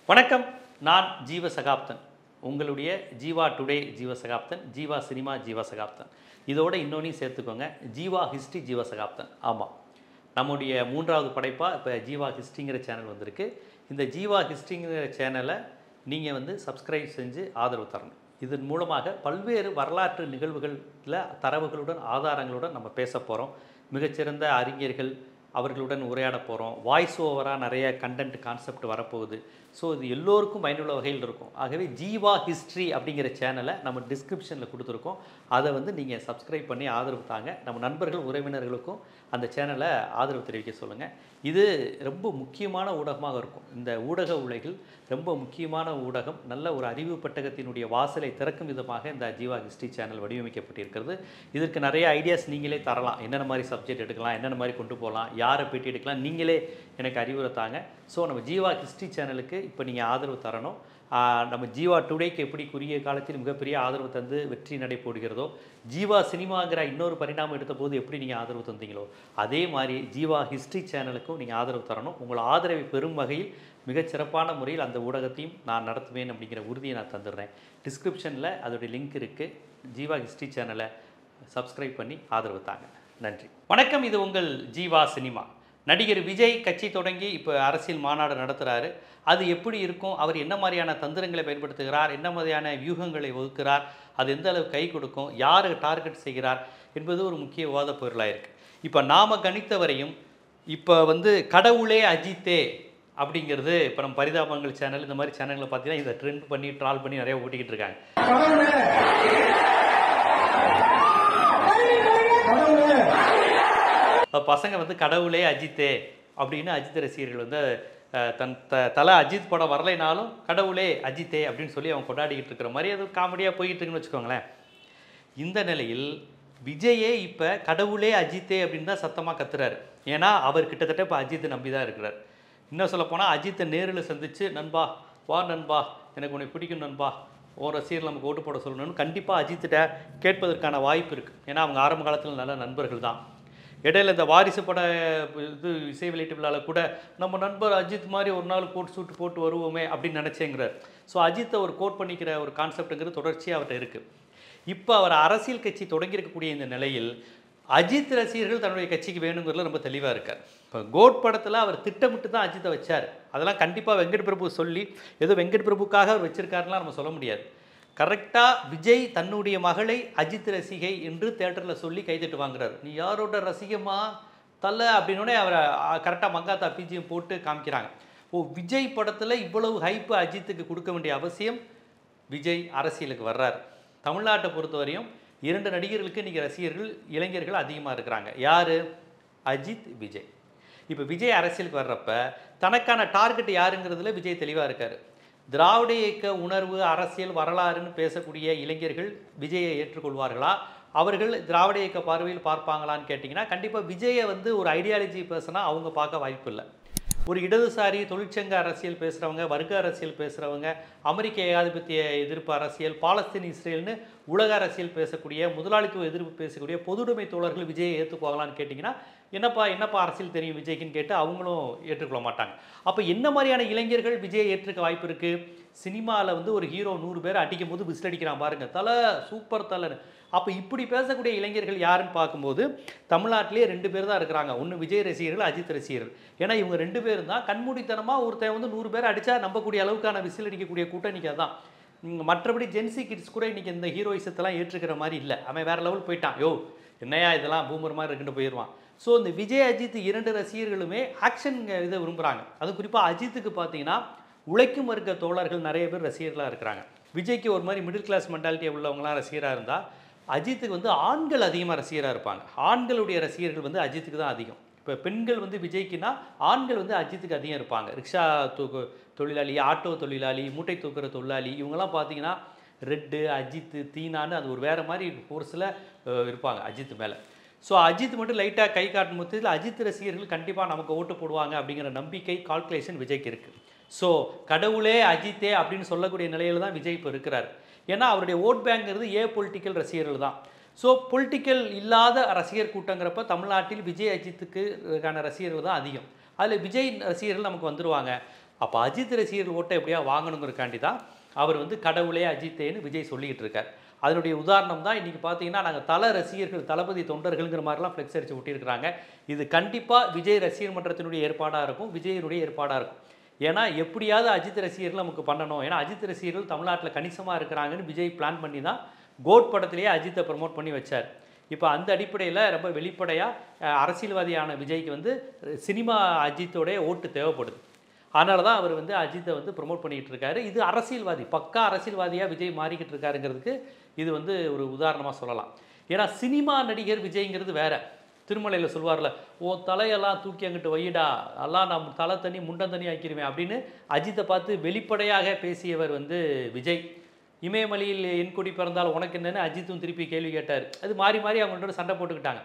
வணக்கம் நான் ஜீவ சகாப்தன் உங்களுடைய ஜீவா டுடே ஜீவ சகாப்தன் ஜீவா சினிமா ஜீவ சகாப்தன் இதோட இன்னொன்னையும் சேர்த்துக்கோங்க ஜீவா ஹிஸ்ட்ரி ஜீவ சகாப்தன் ஆமாம் நம்முடைய மூன்றாவது படைப்பாக இப்போ ஜீவா ஹிஸ்ட்ரிங்கிற சேனல் வந்திருக்கு இந்த ஜீவா ஹிஸ்ட்ரிங்கிற சேனலை நீங்கள் வந்து சப்ஸ்கிரைப் செஞ்சு ஆதரவு தரணும் இதன் மூலமாக பல்வேறு வரலாற்று நிகழ்வுகளில் தரவுகளுடன் ஆதாரங்களுடன் நம்ம பேச போகிறோம் மிகச்சிறந்த அறிஞர்கள் அவர்களுடன் உரையாட போகிறோம் வாய்ஸ் ஓவராக நிறைய கண்டென்ட் கான்செப்ட் வரப்போகுது ஸோ இது எல்லோருக்கும் பயனுள்ள வகையில் இருக்கும் ஆகவே ஜீவா ஹிஸ்ட்ரி அப்படிங்கிற சேனலை நம்ம டிஸ்கிரிப்ஷனில் கொடுத்துருக்கோம் அதை வந்து நீங்கள் சப்ஸ்கிரைப் பண்ணி ஆதரவு தாங்க நம்ம நண்பர்கள் உறவினர்களுக்கும் அந்த சேனலை ஆதரவு தெரிவிக்க சொல்லுங்கள் இது ரொம்ப முக்கியமான ஊடகமாக இருக்கும் இந்த ஊடக உலகில் ரொம்ப முக்கியமான ஊடகம் நல்ல ஒரு அறிவு பெட்டகத்தினுடைய வாசலை திறக்கும் விதமாக இந்த ஜீவா ஹிஸ்ட்ரி சேனல் வடிவமைக்கப்பட்டிருக்கிறது இதற்கு நிறைய ஐடியாஸ் நீங்களே தரலாம் என்னென்ன மாதிரி சப்ஜெக்ட் எடுக்கலாம் என்னென்ன மாதிரி கொண்டு போகலாம் யாரை பேட்டி எடுக்கலாம் நீங்களே எனக்கு அறிவுரை தாங்க ஸோ நம்ம ஜீவா ஹிஸ்ட்ரி சேனலுக்கு இப்போ நீங்கள் ஆதரவு தரணும் ஆஹ் நம்ம ஜீவா டுடேக்கு எப்படி குறுகிய காலத்தில் மிகப்பெரிய ஆதரவு தந்து வெற்றி நடை போடுகிறதோ ஜீவா சினிமாங்கிற இன்னொரு பரிணாமம் எடுத்த போது எப்படி நீங்கள் ஆதரவு தந்தீங்களோ அதே மாதிரி ஜீவா ஹிஸ்ட்ரி சேனலுக்கும் நீங்கள் ஆதரவு தரணும் உங்கள் ஆதரவை பெறும் வகையில் மிகச் சிறப்பான முறையில் அந்த ஊடகத்தையும் நான் நடத்துவேன் அப்படிங்கிற உறுதியை நான் தந்துடுறேன் டிஸ்கிரிப்ஷனில் அதோடைய லிங்க் இருக்குது ஜீவா ஹிஸ்ட்ரி சேனலை சப்ஸ்கிரைப் பண்ணி ஆதரவு தாங்க நன்றி வணக்கம் இது உங்கள் ஜீவா சினிமா நடிகர் விஜய் கட்சி தொடங்கி இப்போ அரசியல் மாநாடு நடத்துகிறாரு அது எப்படி இருக்கும் அவர் என்ன மாதிரியான தந்திரங்களை பயன்படுத்துகிறார் என்ன மாதிரியான வியூகங்களை வகுக்கிறார் அது எந்த அளவு கை கொடுக்கும் யாரை டார்கெட் செய்கிறார் என்பது ஒரு முக்கிய விவாத பொருளாக இருக்குது இப்போ நாம் கணித்தவரையும் இப்போ வந்து கடவுளே அஜித்தே அப்படிங்கிறது இப்போ நம்ம பரிதாபங்கள் சேனல் இந்த மாதிரி சேனல்களை பார்த்தீங்கன்னா இதை ட்ரெண்ட் பண்ணி ட்ரால் பண்ணி நிறைய ஓட்டிக்கிட்டு இருக்காங்க அப்ப பசங்க வந்து கடவுளே அஜித்தே அப்படின்னு அஜித் ரசிகர்கள் வந்து அஹ், தன் த தலை அஜித் படம் வரலைனாலும் கடவுளே அஜித்தே அப்படின்னு சொல்லி அவங்க கொண்டாடிக்கிட்டு இருக்கிற மாதிரி அது காமெடியாக போயிட்டு இருக்குன்னு வச்சுக்கோங்களேன் இந்த நிலையில் விஜயே இப்போ கடவுளே அஜித்தே அப்படின்னு தான் சத்தமாக கத்துறாரு ஏன்னா அவர் கிட்டத்தட்ட இப்போ அஜித்தை நம்பி தான் இருக்கிறார் இன்னும் சொல்ல போனால் அஜித்தை நேரில் சந்தித்து நண்பா வா நண்பா எனக்கு உன்னை பிடிக்கும் நண்பா ஓ ரசிகர் நமக்கு ஓட்டு போட சொல்லணும்னு கண்டிப்பாக அஜித்திட்ட கேட்பதற்கான வாய்ப்பு இருக்குது ஏன்னா அவங்க ஆரம்ப காலத்தில் நல்ல நண்பர்கள் தான் இடையில இந்த வாரிசு பட இது இசை வெளியீட்டு விழாவில் கூட நம்ம நண்பர் அஜித் மாதிரி ஒரு நாள் கோட் சூட்டு போட்டு வருவோமே அப்படின்னு நினச்சேங்கிறார் ஸோ அஜித்தை ஒரு கோட் பண்ணிக்கிற ஒரு கான்செப்ட்டுங்கிறது தொடர்ச்சியாக அவர்கிட்ட இருக்குது இப்போ அவர் அரசியல் கட்சி தொடங்கியிருக்கக்கூடிய இந்த நிலையில் அஜித் ரசிகர்கள் தன்னுடைய கட்சிக்கு வேணுங்கிறதுல ரொம்ப தெளிவாக இருக்கார் இப்போ கோட் படத்தில் அவர் திட்டமிட்டு தான் அஜித்தை வச்சார் அதெல்லாம் கண்டிப்பாக வெங்கட் பிரபு சொல்லி ஏதோ வெங்கட் பிரபுக்காக அவர் வச்சிருக்காருலாம் நம்ம சொல்ல முடியாது கரெக்டாக விஜய் தன்னுடைய மகளை அஜித் ரசிகை என்று தேட்டரில் சொல்லி கைதட்டு வாங்குறாரு நீ யாரோட ரசிகமா தலை அப்படின்னோடனே அவரை கரெக்டாக மங்காத்தா பிஜிஎம் போட்டு காமிக்கிறாங்க ஓ விஜய் படத்தில் இவ்வளவு ஹைப்பு அஜித்துக்கு கொடுக்க வேண்டிய அவசியம் விஜய் அரசியலுக்கு வர்றார் தமிழ்நாட்டை பொறுத்தவரையும் இரண்டு நடிகர்களுக்கு இன்றைக்கி ரசிகர்கள் இளைஞர்கள் அதிகமாக இருக்கிறாங்க யார் அஜித் விஜய் இப்போ விஜய் அரசியலுக்கு வர்றப்ப தனக்கான டார்கெட் யாருங்கிறதுல விஜய் தெளிவாக இருக்கார் திராவிட இயக்க உணர்வு அரசியல் வரலாறுன்னு பேசக்கூடிய இளைஞர்கள் விஜயை ஏற்றுக்கொள்வார்களா அவர்கள் திராவிட இயக்க பார்வையில் பார்ப்பாங்களான்னு கேட்டிங்கன்னா கண்டிப்பாக விஜயை வந்து ஒரு ஐடியாலஜி பேசினா அவங்க பார்க்க வாய்ப்பு இல்லை ஒரு இடதுசாரி தொழிற்சங்க அரசியல் பேசுகிறவங்க வர்க்க அரசியல் பேசுகிறவங்க அமெரிக்க ஏகாதிபத்திய எதிர்ப்பு அரசியல் பாலஸ்தீன் இஸ்ரேல்னு உலக அரசியல் பேசக்கூடிய முதலாளித்துவ எதிர்ப்பு பேசக்கூடிய பொதுவுடைமை தோழர்கள் விஜயை ஏற்றுக்குவாங்களான்னு கேட்டிங்கன்னா என்னப்பா என்னப்பா அரசியல் தெரியும் விஜய்க்குன்னு கேட்டு அவங்களும் ஏற்றுக்கொள்ள மாட்டாங்க அப்போ என்ன மாதிரியான இளைஞர்கள் விஜயை ஏற்றுக்க வாய்ப்பு இருக்குது சினிமாவில் வந்து ஒரு ஹீரோ நூறு பேர் அடிக்கும் போது விசில் அடிக்கிறான் பாருங்க தலை சூப்பர் தலைன்னு அப்போ இப்படி பேசக்கூடிய இளைஞர்கள் யாருன்னு பார்க்கும்போது தமிழ்நாட்டிலே ரெண்டு பேர் தான் இருக்கிறாங்க ஒன்று விஜய் ரசிகர்கள் அஜித் ரசிகர்கள் ஏன்னா இவங்க ரெண்டு பேரும் தான் கண்மூடித்தனமாக ஒருத்தன் வந்து நூறு பேர் அடித்தா நம்பக்கூடிய அளவுக்கான விசில் அடிக்கக்கூடிய கூட்டம் இன்னைக்கு அதான் உம், மற்றபடி ஜென்சி கிட்ஸ் கூட இன்னைக்கு இந்த ஹீரோயிசத்தெல்லாம் ஏற்றுக்கிற மாதிரி இல்லை அவன் வேற லெவல் போயிட்டான் யோ என்னையா இதெல்லாம் பூமர் மாதிரி இருக்குன்னு போயிடுவான் ஸோ இந்த விஜய் அஜித் இரண்டு ரசிகர்களுமே ஆக்ஷன் இதை விரும்புகிறாங்க அது குறிப்பாக அஜித்துக்கு பார்த்தீங்கன்னா உழைக்கும் வர்க்க தோழர்கள் நிறைய பேர் ரசிகர்களாக இருக்கிறாங்க விஜய்க்கு ஒரு மாதிரி மிடில் கிளாஸ் மென்டாலிட்டி உள்ளவங்களாம் ரசிகராக இருந்தால் அஜித்துக்கு வந்து ஆண்கள் அதிகமாக ரசிகராக இருப்பாங்க ஆண்களுடைய ரசிகர்கள் வந்து அஜித்துக்கு தான் அதிகம் இப்போ பெண்கள் வந்து விஜய்க்குன்னா ஆண்கள் வந்து அஜித்துக்கு அதிகம் இருப்பாங்க ரிக்ஷா தூக்கு தொழிலாளி ஆட்டோ தொழிலாளி மூட்டை தூக்குற தொழிலாளி இவங்கெல்லாம் பார்த்தீங்கன்னா ரெட்டு அஜித்து தீனான்னு அது ஒரு வேறு மாதிரி ஃபோர்ஸில் இருப்பாங்க அஜித் மேலே ஸோ அஜித் மட்டும் லைட்டாக கை காட்டும் மொத்தத்தில் அஜித் ரசிகர்கள் கண்டிப்பாக நமக்கு ஓட்டு போடுவாங்க அப்படிங்கிற நம்பிக்கை கால்குலேஷன் விஜய்க்கு இருக்குது ஸோ கடவுளே அஜித்தே அப்படின்னு சொல்லக்கூடிய நிலையில் தான் விஜய் இப்போ இருக்கிறார் ஏன்னா அவருடைய ஓட் பேங்க்ங்கிறது ஏ பொலிட்டிக்கல் ரசிகர்கள் தான் ஸோ பொலிட்டிக்கல் இல்லாத ரசிகர் கூட்டங்கிறப்ப தமிழ்நாட்டில் விஜய் அஜித்துக்கு இருக்கான ரசிகர்கள் தான் அதிகம் அதில் விஜய் ரசிகர்கள் நமக்கு வந்துருவாங்க அப்போ அஜித் ரசிகர்கள் ஓட்டை எப்படியா வாங்கணுங்கிறக்காண்டி தான் அவர் வந்து கடவுளே அஜித்தேன்னு விஜய் சொல்லிக்கிட்டு இருக்கார் அதனுடைய உதாரணம் தான் இன்றைக்கி பார்த்தீங்கன்னா நாங்கள் தல ரசிகர்கள் தளபதி தொண்டர்கள்ங்கிற மாதிரிலாம் ஃப்ளெக்ஸ் அடிச்சு ஒட்டியிருக்கிறாங்க இது கண்டிப்பாக விஜய் ரசிகர் மன்றத்தினுடைய ஏற்பாடாக இருக்கும் விஜயனுடைய ஏற்பாடாக இருக்கும் ஏன்னா எப்படியாவது அஜித் ரசிகர்கள் நமக்கு பண்ணணும் ஏன்னா அஜித் ரசிகர்கள் தமிழ்நாட்டில் கணிசமாக இருக்கிறாங்கன்னு விஜய் பிளான் பண்ணி தான் கோட் படத்திலேயே அஜித்தை ப்ரமோட் பண்ணி வச்சார் இப்போ அந்த அடிப்படையில் ரொம்ப வெளிப்படையாக அரசியல்வாதியான விஜய்க்கு வந்து சினிமா அஜித்தோடைய ஓட்டு தேவைப்படுது அதனால தான் அவர் வந்து அஜித்தை வந்து ப்ரொமோட் பண்ணிக்கிட்டு இருக்காரு இது அரசியல்வாதி பக்கா அரசியல்வாதியாக விஜய் மாறிக்கிட்டு இருக்காருங்கிறதுக்கு இது வந்து ஒரு உதாரணமாக சொல்லலாம் ஏன்னா சினிமா நடிகர் விஜய்ங்கிறது வேற திருமலையில் சொல்வார்ல ஓ தலையெல்லாம் தூக்கி அங்கிட்டு வையிடா எல்லாம் நான் தலை தண்ணி முண்டம் தண்ணி ஆக்கிடுவேன் அப்படின்னு அஜித்தை பார்த்து வெளிப்படையாக பேசியவர் வந்து விஜய் இமயமலையில் என் கொடி பிறந்தால் உனக்கு என்னன்னு அஜித்தும் திருப்பி கேள்வி கேட்டார் அது மாறி மாறி அவங்கள்ட்ட சண்டை போட்டுக்கிட்டாங்க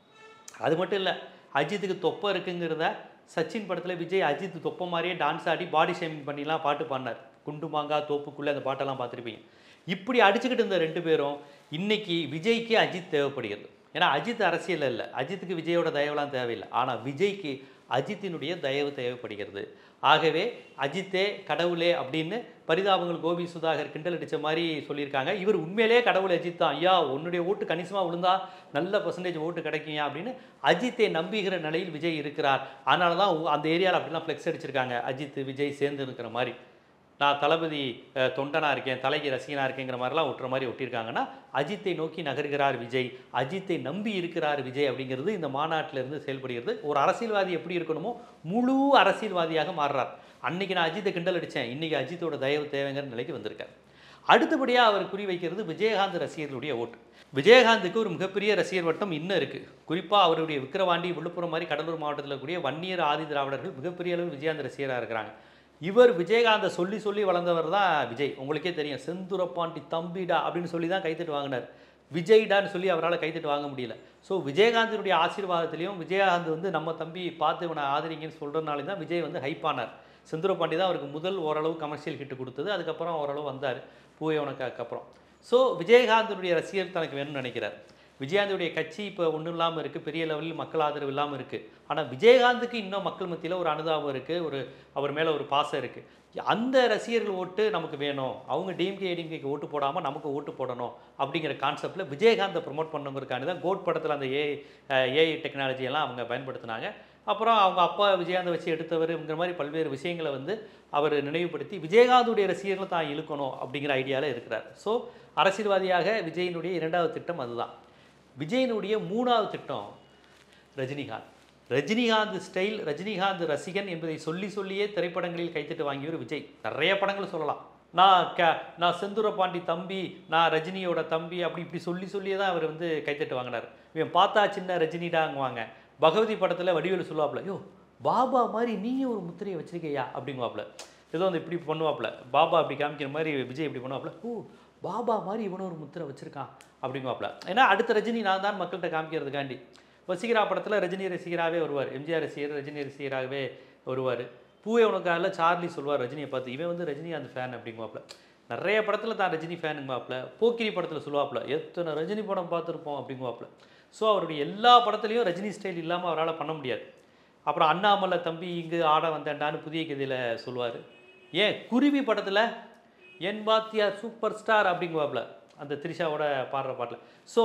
அது மட்டும் இல்லை அஜித்துக்கு தொப்பை இருக்குங்கிறத சச்சின் படத்தில் விஜய் அஜித் தொப்பை மாதிரியே டான்ஸ் ஆடி பாடி ஷேமிங் பண்ணிலாம் பாட்டு பாடினார் குண்டு மாங்காய் தோப்புக்குள்ளே அந்த பாட்டெல்லாம் பார்த்துருப்பீங்க இப்படி அடிச்சுக்கிட்டு இருந்த ரெண்டு பேரும் இன்னைக்கு விஜய்க்கு அஜித் தேவைப்படுகிறது ஏன்னா அஜித் அரசியல் இல்லை அஜித்துக்கு விஜயோட தயவுலாம் தேவையில்லை ஆனால் விஜய்க்கு அஜித்தினுடைய தயவு தேவைப்படுகிறது ஆகவே அஜித்தே கடவுளே அப்படின்னு பரிதாபங்கள் கோபி சுதாகர் கிண்டல் அடித்த மாதிரி சொல்லியிருக்காங்க இவர் உண்மையிலேயே கடவுள் அஜித் தான் ஐயா உன்னுடைய ஓட்டு கணிசமாக விழுந்தா நல்ல பர்சன்டேஜ் ஓட்டு கிடைக்குங்க அப்படின்னு அஜித்தை நம்புகிற நிலையில் விஜய் இருக்கிறார் அதனால தான் உ- அந்த ஏரியாவில் அப்படிலாம் ஃப்ளெக்ஸ் அடிச்சிருக்காங்க அஜித் விஜய் சேர்ந்து இருக்கிற மாதிரி நான் தளபதி அஹ், தொண்டனா இருக்கேன் தலைக்கு ரசிகனா இருக்கேங்கிற மாதிரிலாம் ஒட்டுற மாதிரி ஒட்டியிருக்காங்கன்னா அஜித்தை நோக்கி நகர்கிறார் விஜய் அஜித்தை நம்பி இருக்கிறார் விஜய் அப்படிங்கிறது இந்த மாநாட்டில இருந்து செயல்படுகிறது ஒரு அரசியல்வாதி எப்படி இருக்கணுமோ முழு அரசியல்வாதியாக மாறுறார் அன்னைக்கு நான் அஜித்தை கிண்டல் அடித்தேன் இன்னைக்கு அஜித்தோட தயவு தேவைங்கிற நிலைக்கு வந்திருக்கார் அடுத்தபடியாக அவர் குறி வைக்கிறது விஜயகாந்த் ரசிகர்களுடைய ஓட்டு விஜயகாந்துக்கு ஒரு மிகப்பெரிய ரசிகர் வட்டம் இன்னும் இருக்குது குறிப்பாக அவருடைய விக்கிரவாண்டி விழுப்புரம் மாதிரி கடலூர் மாவட்டத்தில் கூடிய வன்னியர் ஆதி திராவிடர்கள் மிகப்பெரிய அளவு விஜயகாந்த் ரசிகராக இருக்கிறாங்க இவர் விஜயகாந்தை சொல்லி சொல்லி வளர்ந்தவர் தான் விஜய் உங்களுக்கே தெரியும் செந்துரப்பாண்டி தம்பிடா அப்படின்னு சொல்லி தான் கைத்தட்டு வாங்கினார் விஜய்டான்னு சொல்லி அவரால் கைத்தட்டு வாங்க முடியல ஸோ விஜயகாந்தினுடைய ஆசீர்வாதத்திலையும் விஜயகாந்த் வந்து நம்ம தம்பி பார்த்து இவனை ஆதரிங்கன்னு சொல்கிறதுனால தான் விஜய் வந்து ஹைப் ஆனார் செந்துரப்பாண்டி தான் அவருக்கு முதல் ஓரளவு கமர்ஷியல் ஹிட் கொடுத்தது அதுக்கப்புறம் ஓரளவு வந்தார் பூவே உனக்கு அப்புறம் ஸோ விஜயகாந்தனுடைய ரசிகர் தனக்கு வேணும்னு நினைக்கிறார் விஜயகாந்துடைய கட்சி இப்போ ஒன்றும் இல்லாமல் இருக்குது பெரிய லெவலில் மக்கள் ஆதரவு இல்லாமல் இருக்குது ஆனால் விஜயகாந்துக்கு இன்னும் மக்கள் மத்தியில் ஒரு அனுதாபம் இருக்குது ஒரு அவர் மேலே ஒரு பாசம் இருக்குது அந்த ரசிகர்கள் ஓட்டு நமக்கு வேணும் அவங்க டிஎம்கே ஏடிஎம்கேக்கு ஓட்டு போடாமல் நமக்கு ஓட்டு போடணும் அப்படிங்கிற கான்செப்டில் விஜயகாந்தை ப்ரொமோட் பண்ணுங்கிறக்காண்டி தான் கோட் படத்தில் அந்த ஏ ஏஐ டெக்னாலஜி எல்லாம் அவங்க பயன்படுத்தினாங்க அப்புறம் அவங்க அப்பா விஜயகாந்தை வச்சு எடுத்தவருங்கிற மாதிரி பல்வேறு விஷயங்களை வந்து அவர் நினைவுபடுத்தி விஜயகாந்துடைய ரசிகர்களை தான் இழுக்கணும் அப்படிங்கிற ஐடியாவில் இருக்கிறார் ஸோ அரசியல்வாதியாக விஜயினுடைய இரண்டாவது திட்டம் அதுதான் விஜயனுடைய மூணாவது திட்டம் ரஜினிகாந்த் ரஜினிகாந்த் ஸ்டைல் ரஜினிகாந்த் ரசிகன் என்பதை சொல்லி சொல்லியே திரைப்படங்களில் கைத்தட்டு வாங்கியவர் விஜய் நிறைய படங்கள் சொல்லலாம் நான் க நான் செந்தூர பாண்டி தம்பி நான் ரஜினியோட தம்பி அப்படி இப்படி சொல்லி சொல்லியே தான் அவர் வந்து கைத்தட்டு வாங்கினார் இவன் பார்த்தா சின்ன ரஜினிடாங்குவாங்க பகவதி படத்தில் வடிவேலு சொல்லுவாப்புல யோ பாபா மாதிரி நீயும் ஒரு முத்திரையை வச்சிருக்கையா அப்படிங்குவாப்புல ஏதோ வந்து இப்படி பண்ணுவாப்புல பாபா அப்படி காமிக்கிற மாதிரி விஜய் இப்படி பண்ணுவாப்புல ஓ பாபா மாதிரி இவனும் ஒரு முத்திரை வச்சிருக்கான் அப்படிங்குவாப்புல ஏன்னா அடுத்த ரஜினி நான் தான் மக்கள்கிட்ட காமிக்கிறதுக்காண்டி வசீகரா படத்தில் ரஜினி ரசிகராகவே வருவார் எம்ஜிஆர் ரசிகர் ரஜினி ரசிகராகவே வருவார் பூவே உனக்கால சார்லி சொல்வார் ரஜினியை பார்த்து இவன் வந்து ரஜினிகாந்த் ஃபேன் அப்படிங்குவாப்புல நிறைய படத்தில் தான் ரஜினி ஃபேனுங்குவாப்புல போக்கிரி படத்தில் சொல்லுவாப்புல எத்தனை ரஜினி படம் பார்த்துருப்போம் அப்படிங்குவாப்புல ஸோ அவருடைய எல்லா படத்துலையும் ரஜினி ஸ்டைல் இல்லாமல் அவரால் பண்ண முடியாது அப்புறம் அண்ணாமலை தம்பி இங்கு ஆட வந்தேன்டான்னு புதிய கதையில் சொல்லுவார் ஏன் குருவி படத்தில் என் பாத்தியார் சூப்பர் ஸ்டார் அப்படிங்குவாப்புல அந்த த்ரிஷாவோட பாடுற பாட்டில் ஸோ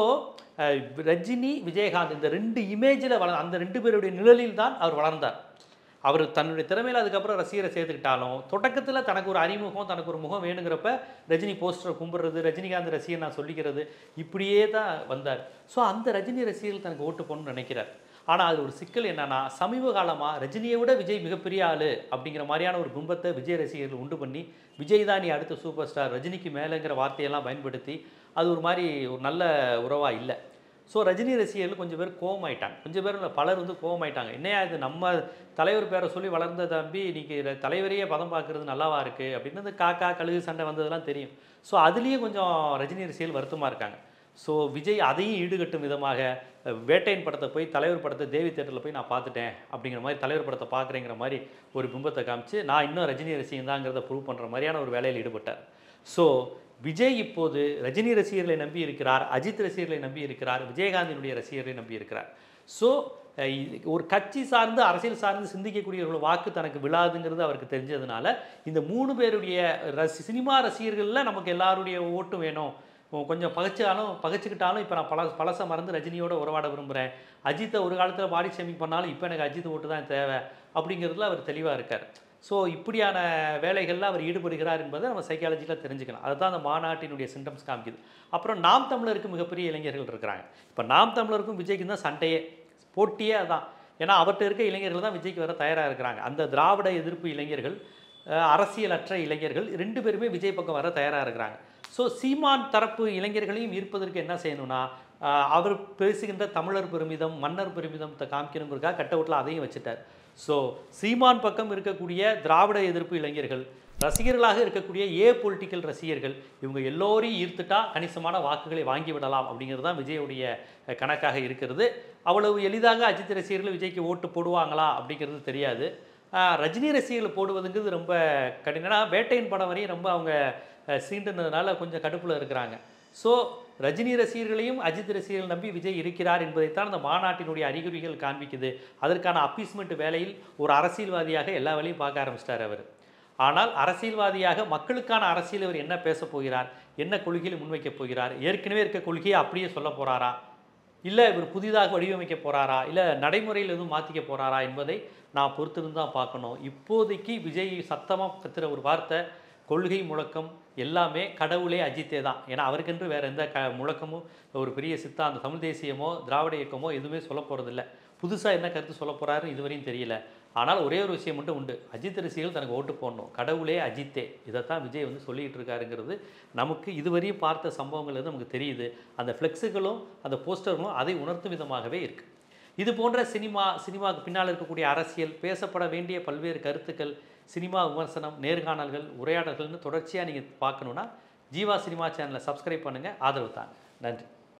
ரஜினி விஜயகாந்த் இந்த ரெண்டு இமேஜில் வள அந்த ரெண்டு பேருடைய நிழலில் தான் அவர் வளர்ந்தார் அவர் தன்னுடைய திறமையில் அதுக்கப்புறம் ரசிகரை சேர்த்துக்கிட்டாலும் தொடக்கத்தில் தனக்கு ஒரு அறிமுகம் தனக்கு ஒரு முகம் வேணுங்கிறப்ப ரஜினி போஸ்டரை கும்பிட்றது ரஜினிகாந்த் ரசிகர் நான் சொல்லிக்கிறது இப்படியே தான் வந்தார் ஸோ அந்த ரஜினி ரசிகர்கள் தனக்கு ஓட்டு போகணும்னு நினைக்கிறார் ஆனால் அது ஒரு சிக்கல் என்னன்னா சமீப காலமாக ரஜினியை விட விஜய் மிகப்பெரிய ஆளு அப்படிங்கிற மாதிரியான ஒரு கும்பத்தை விஜய் ரசிகர்கள் உண்டு பண்ணி விஜய் தான் நீ அடுத்த சூப்பர் ஸ்டார் ரஜினிக்கு மேலேங்கிற வார்த்தையெல்லாம் பயன்படுத்தி அது ஒரு மாதிரி ஒரு நல்ல உறவாக இல்லை ஸோ ரஜினி ரசிகர்கள் கொஞ்சம் பேர் கோவமாயிட்டாங்க கொஞ்சம் பேர் இல்ல, பலர் வந்து கோவமாயிட்டாங்க என்னையா இது நம்ம தலைவர் பேரை சொல்லி வளர்ந்த தம்பி இன்னைக்கு ர- தலைவரையே பதம் பார்க்கறது நல்லாவா இருக்குது அப்படின்னு இந்த காக்கா கழுகு சண்டை வந்ததெல்லாம் தெரியும் ஸோ அதுலேயும் கொஞ்சம் ரஜினி ரசிகர்கள் வருத்தமாக இருக்காங்க ஸோ விஜய் அதையும் ஈடுகட்டும் விதமாக அஹ், வேட்டையன் படத்தை போய் தலைவர் படத்தை தேவி தேட்டரில் போய் நான் பார்த்துட்டேன் அப்படிங்கிற மாதிரி தலைவர் படத்தை பார்க்குறேங்கிற மாதிரி ஒரு பிம்பத்தை காமிச்சு நான் இன்னும் ரஜினி ரசிகன் தாங்கிறத ப்ரூவ் பண்ணுற மாதிரியான ஒரு வேலையில் ஈடுபட்டார் ஸோ விஜய் இப்போது ரஜினி ரசிகர்களை நம்பி இருக்கிறார் அஜித் ரசிகர்களை நம்பி இருக்கிறார் விஜயகாந்தினுடைய ரசிகர்களை நம்பி இருக்கிறார் ஸோ ஒரு கட்சி சார்ந்து அரசியல் சார்ந்து சிந்திக்கக்கூடியவர்கள் வாக்கு தனக்கு விழாதுங்கிறது அவருக்கு தெரிஞ்சதுனால இந்த மூணு பேருடைய ரசி சினிமா ரசிகர்களில் நமக்கு எல்லாருடைய ஓட்டும் வேணும் கொஞ்சம் பகைச்சாலும் பகைச்சிக்கிட்டாலும் இப்போ நான் பல பழசை மறந்து ரஜினியோட உறவாட விரும்புகிறேன் அஜித்தை ஒரு காலத்தில் பாடி ஷேமிங் பண்ணாலும் இப்போ எனக்கு அஜித் ஓட்டு தான் தேவை அப்படிங்கிறதுல அவர் தெளிவாக இருக்கார் ஸோ இப்படியான வேலைகளில் அவர் ஈடுபடுகிறார் என்பதை நம்ம சைக்காலஜியில் தெரிஞ்சுக்கலாம் அதுதான் அந்த மாநாட்டினுடைய சிம்டம்ஸ் காமிக்குது அப்புறம் நாம் தமிழருக்கு மிகப்பெரிய இளைஞர்கள் இருக்கிறாங்க இப்போ நாம் தமிழருக்கும் விஜய்க்கும் தான் சண்டையே போட்டியே அதான் ஏன்னா அவர்கிட்ட இருக்க இளைஞர்கள் தான் விஜய்க்கு வர தயாராக இருக்கிறாங்க அந்த திராவிட எதிர்ப்பு இளைஞர்கள் அஹ், அரசியலற்ற இளைஞர்கள் ரெண்டு பேருமே விஜய் பக்கம் வர தயாராக இருக்கிறாங்க ஸோ சீமான் தரப்பு இளைஞர்களையும் ஈர்ப்பதற்கு என்ன செய்யணும்னா ஆஹ், அவர் பேசுகின்ற தமிழர் பெருமிதம் மன்னர் பெருமிதத்தை காமிக்கணுங்கிறதுக்காக கட்டவுட்டில் அதையும் வச்சுட்டார் ஸோ சீமான் பக்கம் இருக்கக்கூடிய திராவிட எதிர்ப்பு இளைஞர்கள் ரசிகர்களாக இருக்கக்கூடிய ஏ பொலிட்டிக்கல் ரசிகர்கள் இவங்க எல்லோரையும் ஈர்த்துட்டா கணிசமான வாக்குகளை வாங்கி விடலாம் அப்படிங்கிறது தான் விஜயுடைய அஹ், கணக்காக இருக்கிறது அவ்வளவு எளிதாக அஜித் ரசிகர்கள் விஜய்க்கு ஓட்டு போடுவாங்களா அப்படிங்கிறது தெரியாது ஆஹ், ரஜினி ரசிகர்கள் போடுவதுங்கிறது ரொம்ப கடினம் ஏன்னா வேட்டையின் படம் வரையும் ரொம்ப அவங்க அஹ், சீண்டுனதுனால கொஞ்சம் கடுப்பில் இருக்கிறாங்க ஸோ ரஜினி ரசிகர்களையும் அஜித் ரசிகர்கள் நம்பி விஜய் இருக்கிறார் என்பதைத்தான் அந்த மாநாட்டினுடைய அறிகுறிகள் காண்பிக்குது அதற்கான அப்பீஸ்மெண்ட் வேலையில் ஒரு அரசியல்வாதியாக எல்லா வேலையும் பார்க்க ஆரம்பிச்சிட்டார் அவர் ஆனால் அரசியல்வாதியாக மக்களுக்கான அரசியல் அவர் என்ன பேசப் போகிறார் என்ன கொள்கையில் முன்வைக்கப் போகிறார் ஏற்கனவே இருக்க கொள்கையை அப்படியே சொல்ல போறாரா இல்லை இவர் புதிதாக வடிவமைக்க போறாரா இல்லை நடைமுறையில் எதுவும் மாற்றிக்க போறாரா என்பதை நான் பொறுத்திருந்து தான் பார்க்கணும் இப்போதைக்கு விஜய் சத்தமாக கத்துற ஒரு வார்த்தை கொள்கை முழக்கம் எல்லாமே கடவுளே அஜித்தே தான் ஏன்னா அவருக்கென்று வேற எந்த க முழக்கமும் ஒரு பெரிய சித்தாந்த தமிழ் தேசியமோ திராவிட இயக்கமோ எதுவுமே சொல்ல போகிறதில்ல புதுசாக என்ன கருத்து சொல்ல போகிறாருன்னு இதுவரையும் தெரியல ஆனால் ஒரே ஒரு விஷயம் மட்டும் உண்டு அஜித் ரசிகர்கள் தனக்கு ஓட்டு போடணும் கடவுளே அஜித்தே இதைத்தான் விஜய் வந்து சொல்லிட்டு இருக்காருங்கிறது நமக்கு இதுவரையும் பார்த்த சம்பவங்கள் வந்து நமக்கு தெரியுது அந்த ஃப்ளெக்ஸுகளும் அந்த போஸ்டர்களும் அதை உணர்த்தும் விதமாகவே இருக்குது இது போன்ற சினிமா சினிமாவுக்கு பின்னால் இருக்கக்கூடிய அரசியல் பேசப்பட வேண்டிய பல்வேறு கருத்துக்கள் சினிமா விமர்சனம் நேர்காணல்கள் உரையாடல்கள்னு தொடர்ச்சியாக நீங்கள் பார்க்கணுன்னா ஜீவா சினிமா சேனலை சப்ஸ்கிரைப் பண்ணுங்கள் ஆதரவு தாங்க நன்றி